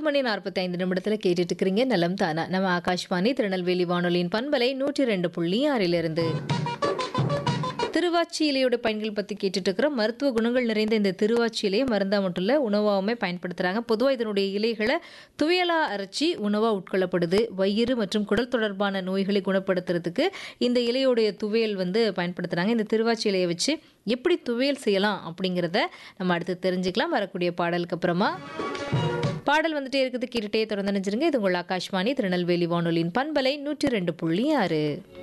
மணி நாற்பத்தி ஐந்து நிமிடத்தில் கேட்டுட்டு இருக்கிறீங்க நலம் தானா நம்ம ஆகாஷ்வாணி திருநெல்வேலி வானொலியின் பண்பலை நூற்றி ரெண்டு புள்ளி ஆறிலிருந்து திருவாச்சி இலையோட பயன்கள் பற்றி கேட்டுட்டு இருக்கிறோம் மருத்துவ குணங்கள் நிறைந்த இந்த திருவாச்சி இலையை மருந்தா மட்டும் இல்லை உணவாகவுமே பயன்படுத்துகிறாங்க பொதுவாக இதனுடைய இலைகளை துவையலாக அரைச்சி உணவாக உட்கொள்ளப்படுது வயிறு மற்றும் குடல் தொடர்பான நோய்களை குணப்படுத்துறதுக்கு இந்த இலையோடைய துவையல் வந்து பயன்படுத்துகிறாங்க இந்த திருவாச்சி இலையை வச்சு எப்படி துவையல் செய்யலாம் அப்படிங்கிறத நம்ம அடுத்து தெரிஞ்சுக்கலாம் வரக்கூடிய பாடலுக்கு அப்புறமா பாடல் வந்துட்டே இருக்குது கேட்டுட்டே தொடர்ந்து நினைச்சிருங்க இது உங்கள் ஆகாஷ்வாணி திருநெல்வேலி வானொலியின் பண்பலை நூற்றி ரெண்டு புள்ளி ஆறு